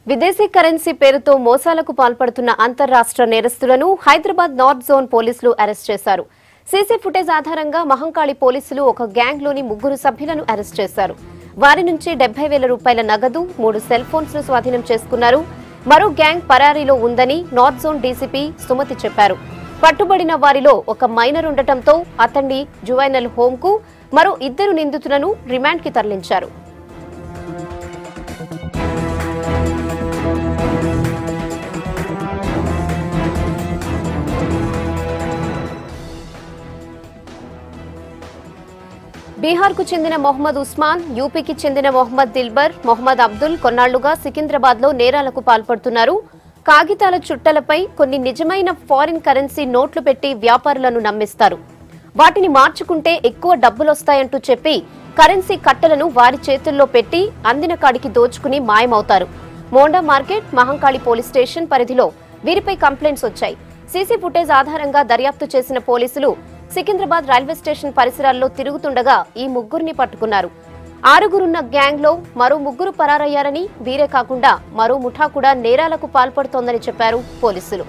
విదేశీ కరెన్సీ పేరుతో మోసాలకు పాల్పడుతున్న అంతర్రాష్ట్ర నేరస్తులను హైదరాబాద్ నార్త్ జోన్ పోలీసులు అరెస్ట్ చేశారు సీసీ ఫుటేజ్ ఆధారంగా మహంకాళి పోలీసులు ఒక గ్యాంగ్ లోని ముగ్గురు సభ్యులను అరెస్ట్ చేశారు వారి నుంచి డెబ్బై వేల రూపాయల నగదు మూడు సెల్ ఫోన్స్ ను స్వాధీనం చేసుకున్నారు మరో గ్యాంగ్ పరారీలో ఉందని నార్త్ జోన్ డీసీపీ సుమతి చెప్పారు పట్టుబడిన వారిలో ఒక మైనర్ ఉండటంతో అతన్ని జువైనల్ హోమ్ కు మరో ఇద్దరు నిందితులను రిమాండ్ కి తరలించారు బీహార్కు చెందిన మొహమ్మద్ ఉస్మాన్ యూపీకి చెందిన మొహమ్మద్ దిల్బర్ మొహమ్మద్ అబ్దుల్ కొన్నాళ్లుగా సికింద్రాబాద్ లో నేరాలకు పాల్పడుతున్నారు కాగితాల చుట్టలపై కొన్ని నిజమైన ఫారిన్ కరెన్సీ నోట్లు పెట్టి వ్యాపారులను నమ్మిస్తారు వాటిని మార్చుకుంటే ఎక్కువ డబ్బులొస్తాయంటూ చెప్పి కరెన్సీ కట్టలను వారి చేతుల్లో పెట్టి అందిన కాడికి దోచుకుని మాయమవుతారు Monda market Mahankali police station పరిధిలో వీరిపై కంప్లైంట్స్ వచ్చాయి సీసీ ఫుటేజ్ ఆధారంగా దర్యాప్తు చేసిన పోలీసులు సికింద్రాబాద్ రైల్వే స్టేషన్ పరిసరాల్లో తిరుగుతుండగా ఈ ముగ్గురిని పట్టుకున్నారు ఆరుగురున్న గ్యాంగ్ లో మరో ముగ్గురు పరారయ్యారని వీరే కాకుండా మరో ముఠా కూడా నేరాలకు పాల్పడుతోందని చెప్పారు పోలీసులు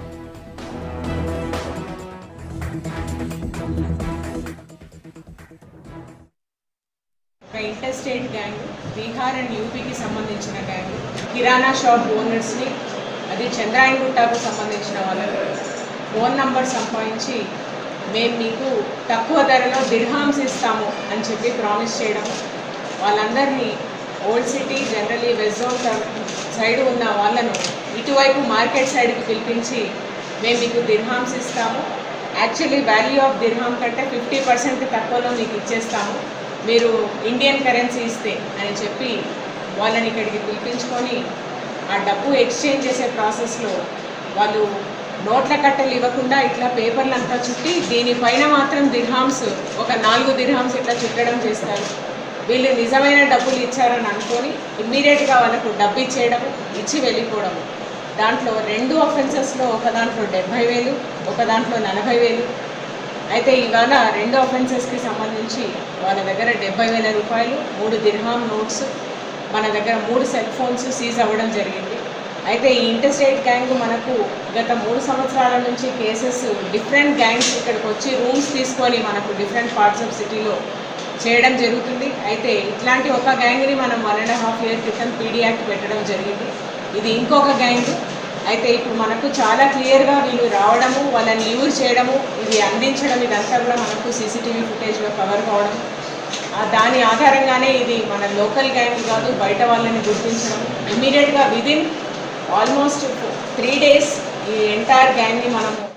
ఒక interstate gang Bihar and యూపీకి సంబంధించిన గ్యాంగ్ కిరాణా షాప్ ఓనర్స్ని అది చంద్రాయణగుట్టకు సంబంధించిన వాళ్ళని ఫోన్ నంబర్ సంపాదించి మేము మీకు తక్కువ ధరలో దిర్హామ్స్ ఇస్తాము అని చెప్పి ప్రామిస్ చేయడం వాళ్ళందరినీ old city generally west zone side ఉన్న వాళ్ళను ఇటువైపు మార్కెట్ సైడ్కి పిలిపించి మేము మీకు దిర్హామ్స్ ఇస్తాము యాక్చువల్లీ వాల్యూ ఆఫ్ దిర్హామ్ కంటే ఫిఫ్టీ పర్సెంట్ తక్కువలో మీకు ఇచ్చేస్తాము మీరు ఇండియన్ కరెన్సీ ఇస్తే అని చెప్పి వాళ్ళని ఇక్కడికి పిలిపించుకొని ఆ డబ్బు ఎక్స్చేంజ్ చేసే ప్రాసెస్లో వాళ్ళు నోట్ల కట్టలు ఇవ్వకుండా ఇట్లా పేపర్లు అంతా చుట్టి దీనిపైన మాత్రం దిర్హామ్స్ ఒక నాలుగు దిర్హామ్స్ ఇట్లా చుట్టడం చేస్తారు వీళ్ళు నిజమైన డబ్బులు ఇచ్చారని అనుకొని ఇమ్మీడియట్గా వాళ్ళకు డబ్బు ఇచ్చేయడము ఇచ్చి వెళ్ళిపోవడము దాంట్లో రెండు అఫెన్సెస్లో ఒక దాంట్లో డెబ్భై వేలు ఒక దాంట్లో నలభై వేలు అయితే ఇవాళ రెండు అఫెన్సెస్కి సంబంధించి వాళ్ళ దగ్గర డెబ్బై వేల రూపాయలు మూడు దిర్హామ్ నోట్స్ మన దగ్గర మూడు సెల్ ఫోన్స్ సీజ్ అవ్వడం జరిగింది అయితే ఈ ఇంటర్ స్టేట్ గ్యాంగ్ మనకు గత మూడు సంవత్సరాల నుంచి కేసెస్ డిఫరెంట్ గ్యాంగ్స్ ఇక్కడికి వచ్చి రూమ్స్ తీసుకొని మనకు డిఫరెంట్ పార్ట్స్ ఆఫ్ సిటీలో చేయడం జరుగుతుంది అయితే ఇట్లాంటి ఒక గ్యాంగ్ని మనం వన్ అండ్ హాఫ్ ఇయర్ క్రితం పీడీ యాక్ట్ పెట్టడం జరిగింది ఇది ఇంకొక గ్యాంగ్ అయితే ఇప్పుడు మనకు చాలా క్లియర్గా వీళ్ళు రావడము వాళ్ళని యూజ్ చేయడము ఇది అందించడం ఇదంతా కూడా మనకు సీసీటీవీ ఫుటేజ్లో కవర్ కావడం ఆ దాని ఆధారంగానే ఇది మన లోకల్ గ్యాంగ్ కాదు బయట వాళ్ళని గుర్తించడం ఇమ్మీడియట్గా విదిన్ ఆల్మోస్ట్ త్రీ డేస్ ఈ ఎంటైర్ గ్యాంగ్ని మనము